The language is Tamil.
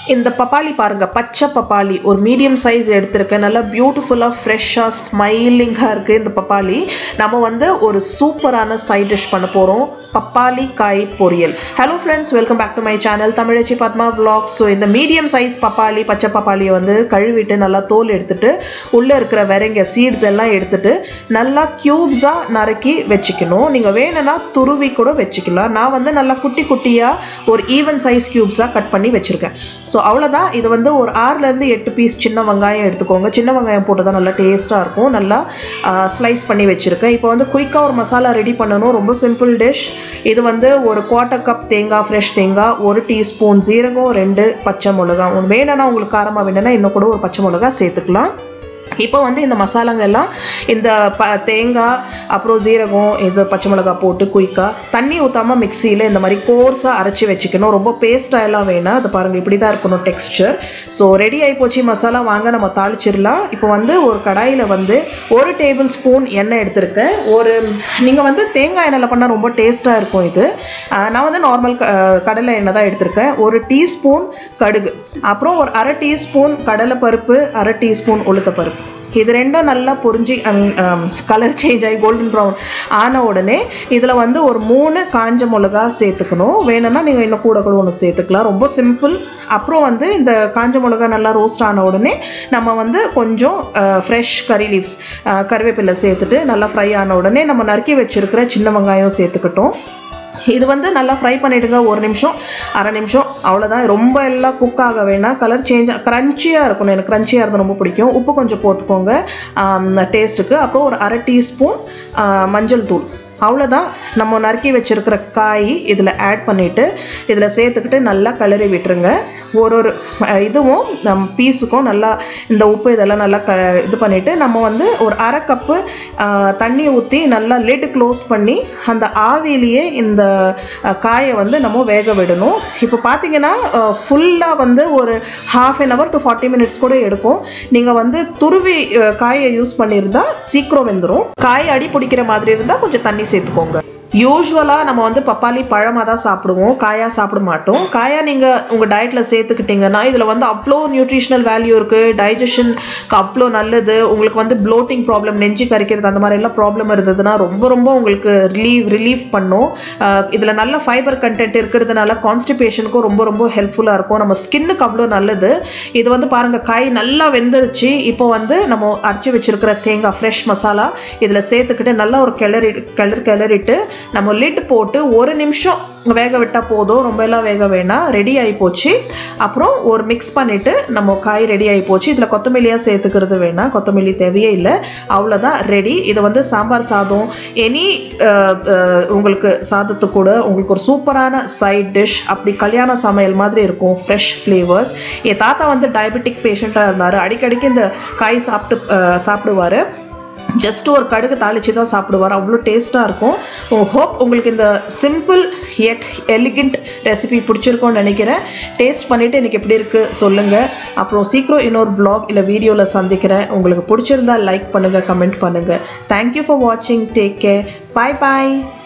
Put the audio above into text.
இந்த பப்பாளி பாருங்க பச்சை பப்பாளி ஒரு மீடியம் சைஸ் எடுத்திருக்கேன் நல்லா பியூட்டிஃபுல்லாக ஃப்ரெஷ்ஷாக ஸ்மைலிங்காக இருக்குது இந்த பப்பாளி நம்ம வந்து ஒரு சூப்பரான சைட் டிஷ் பண்ண போகிறோம் பப்பாளி காய் பொரியல் hello friends welcome back to my channel Tamizhachi Padma vlog so இந்த மீடியம் சைஸ் பப்பாளி பச்சை பப்பாளியை வந்து கழுவிட்டு நல்லா தோல் எடுத்துட்டு உள்ளே இருக்கிற விரைங்க சீட்ஸ் எல்லாம் எடுத்துட்டு நல்லா க்யூப்ஸாக நறுக்கி வச்சுக்கணும் நீங்கள் வேணும்னா துருவி கூட வச்சுக்கலாம் நான் வந்து நல்லா குட்டி குட்டியாக ஒரு ஈவன் சைஸ் க்யூப்ஸாக கட் பண்ணி வச்சுருக்கேன் ஸோ அவ்வளோதான் இது வந்து ஒரு ஆறுலேருந்து எட்டு பீஸ் சின்ன வெங்காயம் எடுத்துக்கோங்க சின்ன வெங்காயம் போட்டு தான் நல்லா டேஸ்ட்டாக இருக்கும் நல்லா ஸ்லைஸ் பண்ணி வச்சுருக்கேன் இப்போ வந்து குயிக்காக ஒரு மசாலா ரெடி பண்ணணும் ரொம்ப சிம்பிள் டிஷ் இது வந்து ஒரு குவார்ட்டர் கப் தேங்காய் ஃப்ரெஷ் தேங்காய் ஒரு டீஸ்பூன் ஜீரகம் ரெண்டு பச்சை மிளகா ஒன்று வேணும்னா உங்களுக்கு காரமாக வேணும்னா இன்னும் கூட ஒரு பச்சை மிளகா சேர்த்துக்கலாம் இப்போ வந்து இந்த மசாலாங்க எல்லாம் இந்த ப தேங்காய் அப்புறம் ஜீரகம் இது பச்சை மிளகாய் போட்டு குயிக்காக தண்ணி ஊற்றாமல் மிக்சியில் இந்த மாதிரி கோர்ஸாக அரைச்சி வச்சுக்கணும் ரொம்ப பேஸ்ட்டாக எல்லாம் வேணாம் அது பாருங்கள் இப்படி தான் இருக்கணும் டெக்ஸ்டர் ஸோ ரெடி ஆகி போச்சு மசாலா வாங்க நம்ம தாளிச்சிடலாம் இப்போ வந்து ஒரு கடாயில் வந்து ஒரு டேபிள் ஸ்பூன் எண்ணெய் எடுத்திருக்கேன் ஒரு நீங்கள் வந்து தேங்காய் எண்ணெயில் பண்ணால் ரொம்ப டேஸ்ட்டாக இருக்கும் இது ஆஹ் நான் வந்து நார்மல் கடலை எண்ணெய் தான் எடுத்திருக்கேன் ஒரு டீஸ்பூன் கடுகு அப்புறம் ஒரு அரை டீஸ்பூன் கடலைப்பருப்பு அரை டீஸ்பூன் உளுத்தப்பருப்பு இது ரெண்டும் நல்லா பொரிஞ்சு கலர் சேஞ்ச் ஆகி கோல்டன் ப்ரௌன் ஆன உடனே இதில் வந்து ஒரு மூணு காஞ்ச மிளகா சேர்த்துக்கணும் வேணும்னா நீங்கள் இன்னும் கூட கூட ஒன்று சேர்த்துக்கலாம் ரொம்ப சிம்பிள் அப்புறம் வந்து இந்த காஞ்ச மிளகா நல்லா ரோஸ்ட் ஆன உடனே நம்ம வந்து கொஞ்சம் ஃப்ரெஷ் கறி லீவ்ஸ் கருவேப்பிலை சேர்த்துட்டு நல்லா ஃப்ரை ஆன உடனே நம்ம நறுக்கி வச்சுருக்கிற சின்ன வெங்காயம் சேர்த்துக்கிட்டோம் இது வந்து நல்லா ஃப்ரை பண்ணிவிடுங்க ஒரு நிமிஷம் அரை நிமிஷம் அவ்வளோதான் ரொம்ப எல்லாம் குக் ஆக வேணாம் கலர் சேஞ்ச் க்ரன்ச்சியாக இருக்கணும் எனக்கு க்ரன்ச்சியாக இருந்தால் ரொம்ப பிடிக்கும் உப்பு கொஞ்சம் போட்டுக்கோங்க டேஸ்ட்டுக்கு அப்புறம் ஒரு அரை டீஸ்பூன் மஞ்சள் தூள் அவ்வளோதான் நம்ம நறுக்கி வச்சுருக்கிற காய் இதில் ஆட் பண்ணிவிட்டு இதில் சேர்த்துக்கிட்டு நல்லா கிளறி விட்டுருங்க ஒரு ஒரு இதுவும் நம் பீஸுக்கும் நல்லா இந்த உப்பு இதெல்லாம் நல்லா க இது பண்ணிவிட்டு நம்ம வந்து ஒரு அரை கப்பு தண்ணி ஊற்றி நல்லா லிட் க்ளோஸ் பண்ணி அந்த ஆவிலேயே இந்த காயை வந்து நம்ம வேக விடணும் இப்போ பார்த்தீங்கன்னா ஃபுல்லாக வந்து ஒரு half an hour to forty minutes கூட எடுக்கும் நீங்கள் வந்து துருவி காயை யூஸ் பண்ணியிருந்தா சீக்கிரம் வெந்துடும் காய் அடி பிடிக்கிற மாதிரி இருந்தால் கொஞ்சம் தண்ணி சேர்த்துக்கோங்க யூஸ்வலாக நம்ம வந்து பப்பாளி பழமாக தான் சாப்பிடுவோம் காயாக சாப்பிட மாட்டோம் காயாக நீங்கள் உங்கள் டயட்டில் சேர்த்துக்கிட்டிங்கன்னா இதில் வந்து அவ்வளோ நியூட்ரிஷனல் வேல்யூ இருக்குது டைஜஷனுக்கு அவ்வளோ நல்லது உங்களுக்கு வந்து ப்ளோட்டிங் ப்ராப்ளம் நெஞ்சு கறிக்கிறது அந்த மாதிரி எல்லாம் ப்ராப்ளம் இருந்ததுன்னா ரொம்ப ரொம்ப உங்களுக்கு ரிலீவ் ரிலீஃப் பண்ணும் இதில் நல்ல ஃபைபர் கண்டென்ட் இருக்கிறதுனால கான்ஸ்டிபேஷனுக்கும் ரொம்ப ரொம்ப ஹெல்ப்ஃபுல்லாக இருக்கும் நம்ம ஸ்கின்னுக்கு அவ்வளோ நல்லது இது வந்து பாருங்கள் காய் நல்லா வெந்துருச்சு இப்போ வந்து நம்ம அரைச்சி வச்சுருக்கிற தேங்காய் ஃப்ரெஷ் மசாலா இதில் சேர்த்துக்கிட்டு நல்லா ஒரு கிளறி கிளறி கிளறிட்டு நம்ம லிட் போட்டு ஒரு நிமிஷம் வேக விட்டால் போதும் ரொம்ப எல்லாம் வேக வேணாம் ரெடி ஆகி போச்சு அப்புறம் ஒரு மிக்ஸ் பண்ணிவிட்டு நம்ம காய் ரெடி ஆகி போச்சு இதில் கொத்தமல்லியாக சேர்த்துக்கிறது வேணாம் கொத்தமல்லி தேவையே இல்லை அவ்வளோதான் ரெடி இது வந்து சாம்பார் சாதம் எனி உங்களுக்கு சாதத்து கூட உங்களுக்கு ஒரு சூப்பரான சைட் டிஷ் அப்படி கல்யாண சமையல் மாதிரி இருக்கும் ஃப்ரெஷ் ஃப்ளேவர்ஸ் என் தாத்தா வந்து டயபெட்டிக் பேஷண்ட்டாக இருந்தார் அடிக்கடிக்கு இந்த காய் சாப்பிட்டு சாப்பிடுவார் ஜஸ்ட் ஒரு கடுகு தாளித்து தான் சாப்பிடுவார் அவ்வளோ டேஸ்ட்டாக இருக்கும் ஹோப் உங்களுக்கு இந்த சிம்பிள் எட் எலிகண்ட் ரெசிபி பிடிச்சிருக்கோன்னு நினைக்கிறேன் டேஸ்ட் பண்ணிவிட்டு எனக்கு எப்படி இருக்குது சொல்லுங்கள் அப்புறம் சீக்கிரம் இன்னொரு vlog இல்லை வீடியோவில் சந்திக்கிறேன் உங்களுக்கு பிடிச்சிருந்தா லைக் பண்ணுங்கள் கமெண்ட் பண்ணுங்கள் தேங்க்யூ ஃபார் வாட்சிங் டேக் கேர் பாய் பாய்